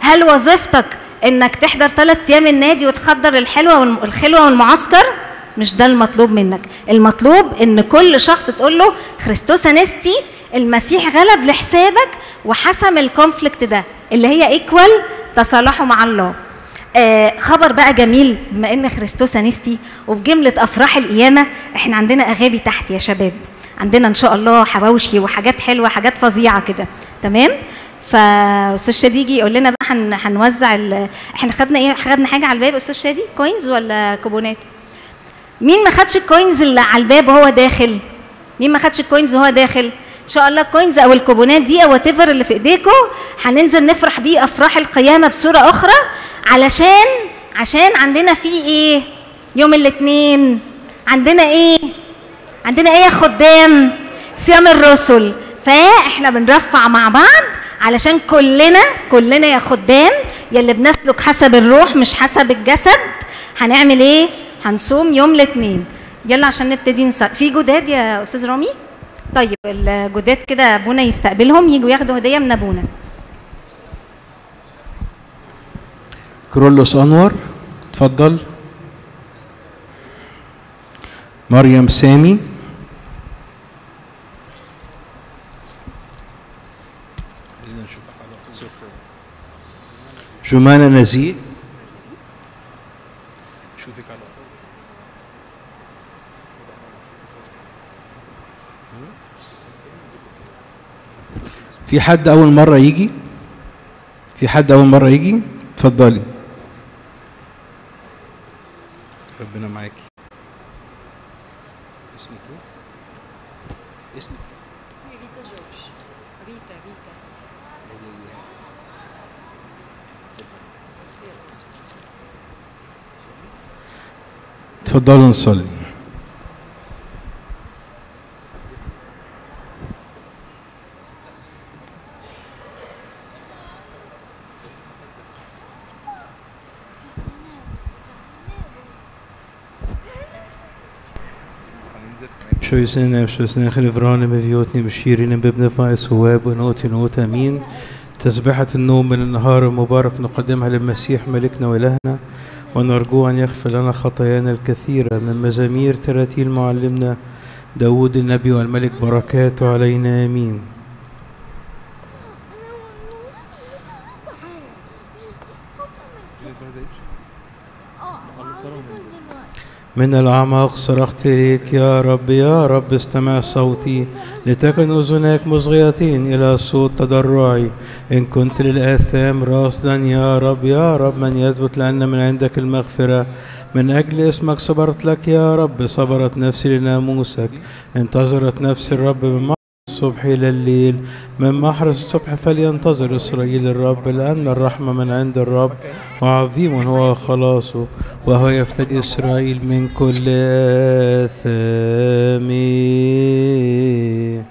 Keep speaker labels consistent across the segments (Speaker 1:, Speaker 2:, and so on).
Speaker 1: هل وظيفتك انك تحضر ثلاث ايام النادي وتخدر الحلوه والخلوه والمعسكر مش ده المطلوب منك المطلوب ان كل شخص تقول له خريستوس انستي المسيح غلب لحسابك وحسم الكونفليكت ده اللي هي ايكوال تصالحه مع الله آه خبر بقى جميل بما ان خريستوس انستي وبجمله افراح القيامه احنا عندنا اغابي تحت يا شباب عندنا ان شاء الله حواوشي وحاجات حلوه حاجات فظيعه كده تمام فاستاذ شادي يجي يقول لنا بقى هن- هنوزع ال- احنا خدنا ايه خدنا حاجه على الباب استاذ شادي كوينز ولا كوبونات مين ما خدش الكوينز اللي على الباب وهو داخل مين ما خدش الكوينز وهو داخل ان شاء الله الكوينز او الكوبونات دي او وات اللي في ايديكم هننزل نفرح بيه افراح القيامه بصوره اخرى علشان عشان عندنا في ايه يوم الاثنين عندنا ايه عندنا ايه يا خدام صيام الرسل فاحنا بنرفع مع بعض علشان كلنا كلنا يا خدام يلي بنسلك حسب الروح مش حسب الجسد هنعمل ايه هنصوم يوم الاثنين يلا عشان نبتدي نصر في جداد يا استاذ رامي طيب الجداد كده ابونا يستقبلهم يجوا ياخدوا هديه من ابونا
Speaker 2: كرولوس انور اتفضل مريم سامي جمانة نزيه في حد أول مرة يجي؟ في حد أول مرة يجي؟ اتفضلي ربنا معاكي اسمك ايه؟ اسمك
Speaker 3: اسمي ريتا جورج ريتا ريتا
Speaker 2: اتفضلوا نصلي شويسنا شويسنا خلفران بفيوتني بشيرين بابن فايس هواب ونوتي نوت امين تسبحة النوم من النهار المبارك نقدمها للمسيح ملكنا وإلهنا ونرجو أن يغفر لنا خطايانا الكثيرة من مزامير تراتيل معلمنا داود النبي والملك بركاته علينا آمين من الأعماق صرخت إليك يا رب يا رب استمع صوتي لتكن أذناك مصغيتين إلى صوت تضرعي إن كنت للآثام راصدا يا رب يا رب من يثبت لأن من عندك المغفرة من أجل اسمك صبرت لك يا رب صبرت نفسي لناموسك انتظرت نفسي الرب من محرس الصبح إلى الليل من محرس الصبح فلينتظر إسرائيل الرب لأن الرحمة من عند الرب وعظيم هو خلاصه وهو يفتدي إسرائيل من كل آثامه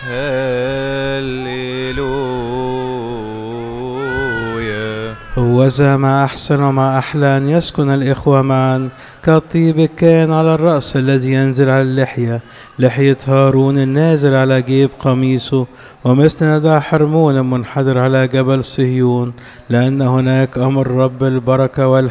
Speaker 4: هللويا
Speaker 2: هوذا ما أحسن وما أحلى أن يسكن الإخوة معا كالطيب كان على الرأس الذي ينزل على اللحية لحية هارون النازل على جيب قميصه ومثل ندى حرمون منحدر على جبل صهيون لأن هناك أمر رب البركة والحياة